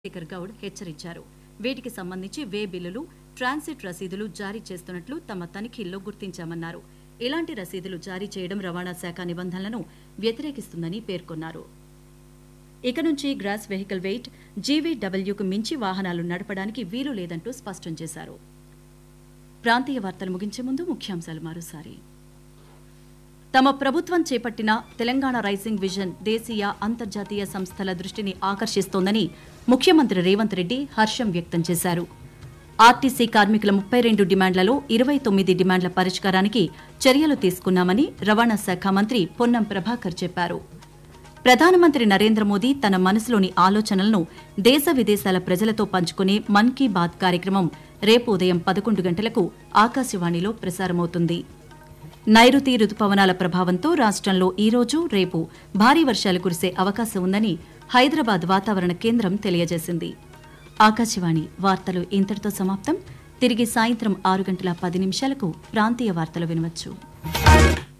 శేఖర్ గౌడ్ హెచ్చరించారు వీటికి సంబంధించి వే బిల్లులు ట్రాన్సిట్ రసీదులు జారీ చేస్తున్నట్లు తమ తనిఖీల్లో గుర్తించామన్నారు ఇలాంటి రసీదులు జారీ చేయడం రవాణా శాఖ నిబంధనలను వ్యతిరేకిస్తుందని పేర్కొన్నారు ఇక నుంచి గ్రాస్ వెహికల్ వెయిట్ జీవీడబ్ల్యూకు మించి వాహనాలు నడపడానికి వీలు లేదంటూ స్పష్టం చేశారు ప్రాంతీయ వార్తలు ముగించే ముందు ముఖ్యాంశాలు మరోసారి తమ ప్రభుత్వం చేపట్టిన తెలంగాణ రైజింగ్ విజన్ దేశీయ అంతర్జాతీయ సంస్థల దృష్టిని ఆకర్షిస్తోందని ముఖ్యమంత్రి రేవంత్ రెడ్డి హర్షం వ్యక్తం చేశారు ఆర్టీసీ కార్మికుల ముప్పై రెండు డిమాండ్లలో ఇరవై తొమ్మిది డిమాండ్ల పరిష్కారానికి చర్యలు తీసుకున్నామని రవాణా శాఖ మంత్రి పొన్నం ప్రభాకర్ చెప్పారు ప్రధానమంత్రి నరేంద్ర మోదీ తన మనసులోని ఆలోచనలను దేశ విదేశాల ప్రజలతో పంచుకునే మన్ కీ బాత్ కార్యక్రమం రేపు ఉదయం పదకొండు గంటలకు ఆకాశవాణిలో ప్రసారమవుతుంది నైరుతి రుతుపవనాల ప్రభావంతో రాష్ట్రంలో ఈ రోజు రేపు భారీ వర్షాలు కురిసే అవకాశం ఉందని హైదరాబాద్ వాతావరణ కేంద్రం తెలియజేసింది ఆకాశవాణి వార్తలు ఇంతటితో సమాప్తం తిరిగి సాయంత్రం ఆరు గంటల పది నిమిషాలకు ప్రాంతీయ వార్తలు వినవచ్చు